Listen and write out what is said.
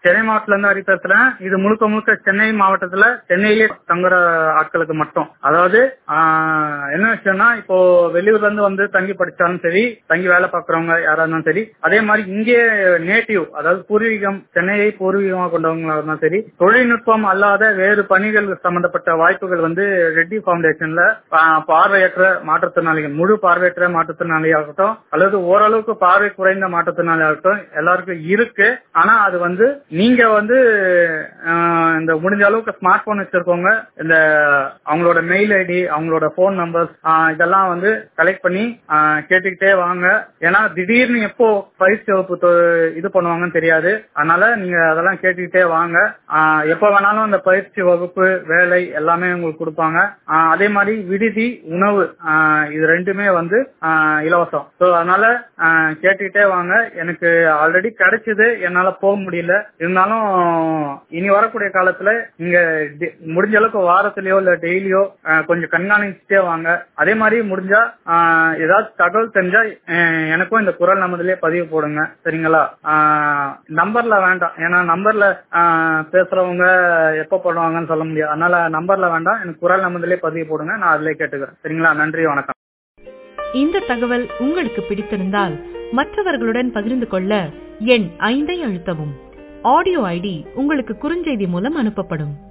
சென்னை மாவட்டத்துல இருந்து அறிவிப்பேன் இது முழுக்க முழுக்க சென்னை மாவட்டத்துல சென்னையிலே தங்குற ஆட்களுக்கு மட்டும் அதாவது ஆஹ், என்ன விஷயம்னா இப்போ வெளியூர்ல இருந்து வந்து தங்கி படிச்சாலும் சரி தங்கி வேலை பார்க்கறவங்க யாரா இருந்தாலும் சரி அதே மாதிரி இங்கே நேட்டிவ் அதாவது பூர்வீகம் சென்னையை பூர்வீகமாக கொண்டவங்களா இருந்தாலும் சரி தொழில்நுட்பம் அல்லாத வேறு பணிகள் சம்பந்தப்பட்ட வாய்ப்புகள் வந்து ரெட்டி ஃபவுண்டேஷன்ல பா- பார்வையற்ற மாற்றுத்திறனாளிகள் முழு பார்வையற்ற மாற்றுத்திறனாளியாகட்டும் அல்லது ஓரளவுக்கு பார்வை குறைந்த மாற்றுத்திறனாளியாகட்டும் எல்லாருக்கும் இருக்கு ஆனா அது வந்து நீங்க வந்து ஆஹ், இந்த முடிஞ்ச அளவுக்கு ஸ்மார்ட் போன் வச்சிருக்கவங்க இந்த அவங்களோட மெயில் ஐடி அவங்களோட போன் நம்பர்ஸ் இதெல்லாம் வந்து கலெக்ட் பண்ணி ஆஹ், கேட்டுக்கிட்டே வாங்க ஏன்னா திடீர்னு எப்போ பயிற்சி வகுப்பு தொ- இது பண்ணுவாங்கன்னு தெரியாது அதனால நீங்க அதெல்லாம் கேட்டுக்கிட்டே வாங்க ஆஹ், எப்போ வேணாலும் அந்த பயிற்சி வகுப்பு வேலை எல்லாமே உங்களுக்கு கொடுப்பாங்க ஆஹ், அதே மாதிரி விடுதி உணவு ஆஹ், இது ரெண்டுமே வந்து ஆஹ், இலவசம் ஸோ அதனால ஆஹ், கேட்டுக்கிட்டே வாங்க எனக்கு ஆல்ரெடி கிடைச்சது என்னால போக முடியல இருந்தாலும் இனி வரக்கூடிய காலத்துல நீங்க டி- முடிஞ்ச அளவுக்கு வாரத்திலயோ இல்ல டெய்லியோ கொஞ்சம் கண்காணிச்சுட்டே வாங்க அதே மாதிரி முடிஞ்சா ஆஹ், ஏதாவது தகவல் தெரிஞ்சா அஹ், எனக்கும் இந்த குரல் நமதுலயே பதிவு போடுங்க சரிங்களா ஆஹ், நம்பர்ல வேண்டாம் ஏன்னா நம்பர்ல ஆஹ், பேசுறவங்க எப்ப பண்ணுவாங்கன்னு சொல்ல முடியாது அதனால நம்பர்ல வேண்டாம் எனக்கு குரல் நமதுலயே பதிவு போடுங்க நான் அதுலயே கேட்டுக்கிறேன் சரிங்களா நன்றி வணக்கம் இந்த தகவல் உங்களுக்கு பிடித்திருந்தால் மற்றவர்களுடன் பகிர்ந்து கொள்ள எண் ஐந்தை அழுத்தவும் ஆடியோ ஐடி உங்களுக்கு குறுஞ்செய்தி மூலம் அனுப்பப்படும்